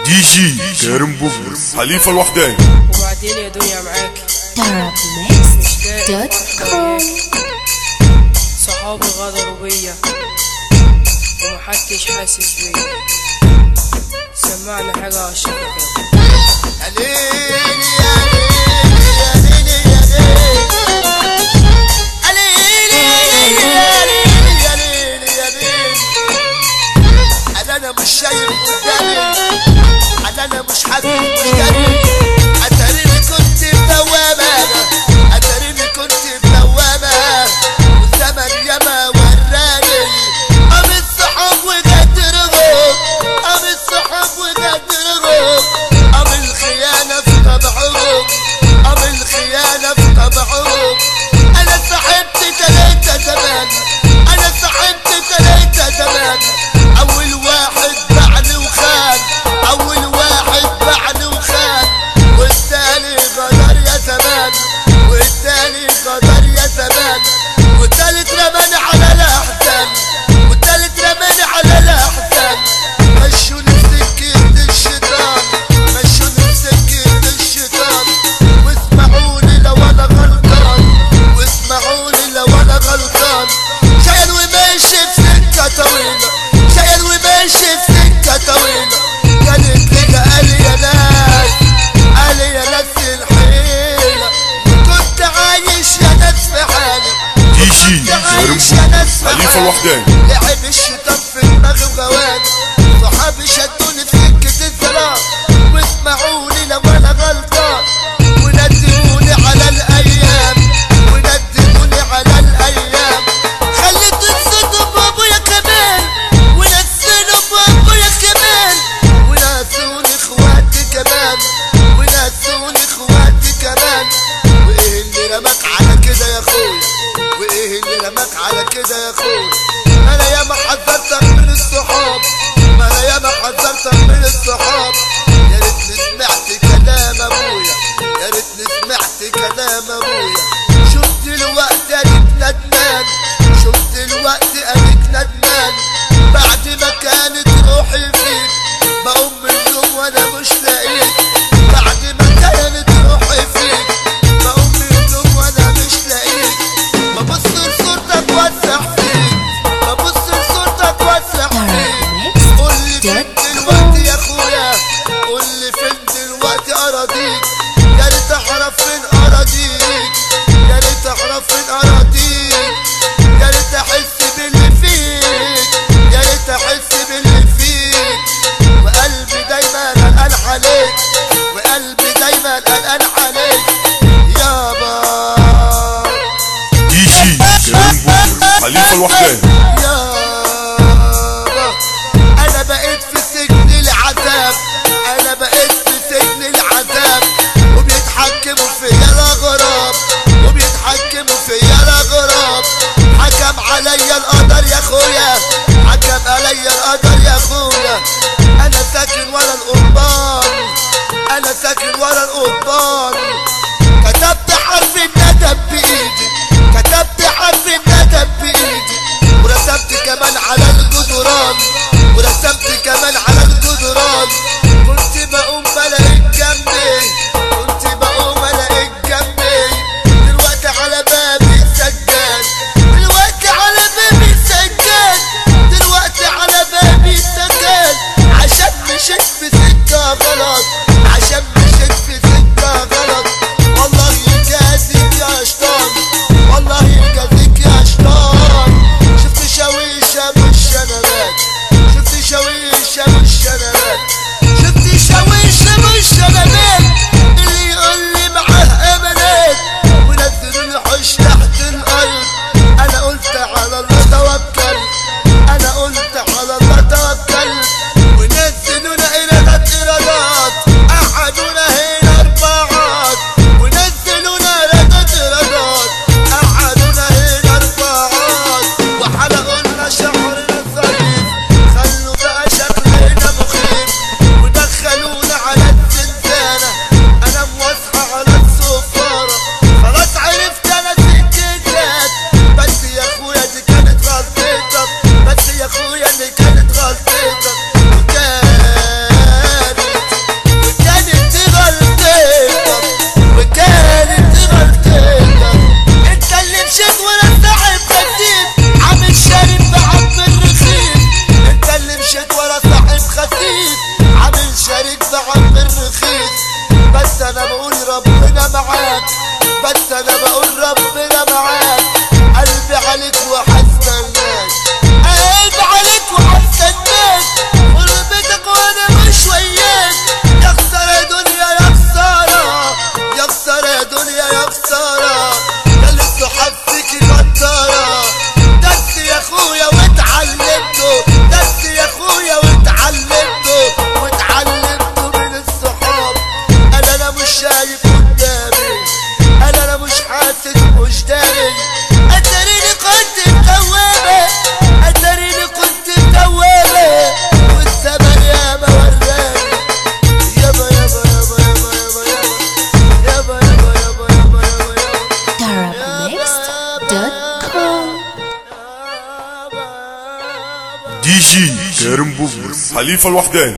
دي جي كريم بوبر خليفة الوحداني وبعدين يا دنيا معاك Darknext.com صحابي غدروا بيا ومحدش حاسس بيا سمعنا حاجة على الشبكة يا ليلي يا ليلي يا ليلي يا ليلي يا ليلي يا ليلي يا ليلي انا انا مش شايف قدامي انا انا مش حاسس قدامي اتاريني كنت بدوامة اتاريني كنت بدوامة والزمن ياما وراني قام الصحاب وقدرهم قام الصحاب وقدرهم قام الخيانة في طبعهم قام الخيانة في طبعهم انا صاحبت تلاتة زمان انا صاحبت تلاتة زمان اول واحد باعني وخان اول واحد باعني وخان والتاني غدر يا زمان والتاني غدر يا زمان والتالت رماني على الاحزان والتالت رماني على الاحزان مشوني بسكة الشيطان مشوني بسكة الشيطان واسمعوني لو انا غلطان واسمعوني لو انا غلطان شايل وماشي في سكة طويلة شايل وماشي في سكة طويلة كانت لقى قال يا ناس قال يا ناس الحيلة كنت عايش يا ناس في حالي دي جي كنت كريم عايش يا بوبر ناس في خليفة حالي الوحداني لعب الشيطان في دماغي وغواني صحابي شدوني في سكة الظلام واسمعوني لو انا غلطان وندموني على الايام وندموني على الايام خليت الصدم بابويا كمان ونسينا بابويا كمان ونسوني اخواتي كمان ونسوني اخواتي كمان وايه اللي رماك على كده يا اخويا وايه اللي رماك على كده يا اخويا ما انا ياما حذرتك من الصحاب ما انا ياما حذرتك من الصحاب يا ريتني سمعت كلام ابويا يا ريتني سمعت كلام ابويا شفت الوقت اديك ندمان شفت الوقت اديك ندمان بعد ما كانت روحي فيك بقوم من النوم وانا مش لاقيك بعد ما كانت روحي فيك بقوم من النوم وانا مش لاقيك ببص لصورتك واسع فيك ببص لصورتك واسع فيك قول لي فين دلوقتي يا اخويا قول لي فين دلوقتي اراضيك يا ريت اعرف فين اراضيك يا ريت اعرف فين اراضيك يا ريت احس باللي فيك يا ريت احس باللي فيك وقلبي دايما قلقان عليك وقلبي دايما قلقان عليك يابا دي جي كريم بوبر خليفة الوحداني يابا انا بقيت في سجن العذاب انا بقيت في سجن العذاب وبيتحكموا فيا الاغراب وبيتحكموا فيا الاغراب حكم عليا القدر يا اخويا حكم عليا القدر يا اخويا انا ساكن ورا القضبان انا ساكن ورا القضبان كتبت حرف الندم بايدي كتبت حرف الندم بايدي ورسمت كمان على الجدران ورسمت كمان على الجدران كنت بقوم بلاقيك جنبي كنت بقوم الاقيك جنبي دلوقتي على بابي سجان دلوقتي على بابي سجان دلوقتي على بابي سجان عشان مشيت في سكة غلط عشان مشيت في سكة غلط والله يجازيك يا شيطان والله يجازيك يا شيطان شفت شاويشة بالشنبات شفت شاويشة بالشنبات شفت شاويشة بالشنبات اللي يقول لي معاه امانات ونزلوا الحش تحت الارض انا قلت على الله توكل انا قلت على الله توكل ونزلونا ايرادات ايرادات قعدونا هنا اربعات ونزلونا ايرادات ايرادات قعدونا بس انا بقول ربنا معاك قلبي عليك وحستناك قلبي عليك وحستناك غربتك وانا مش وياك يا خسارة يا دنيا يا خسارة يا خسارة يا دنيا يا خسارة ده اللي الصحاب فيكي غدارة درس يا اخويا واتعلمته درس يا اخويا واتعلمته واتعلمته من الصحاب انا انا مش شايف قدامي انا انا مش حاسس مش داري اتريني كنت متوبة اتريني كنت متوبة والزمن ياما وراني يابا يابا يابا يابا يابا يابا يابا يابا يابا يابا يابا Darabmixed.com دي جي كريم بوبر خليفة الوحداني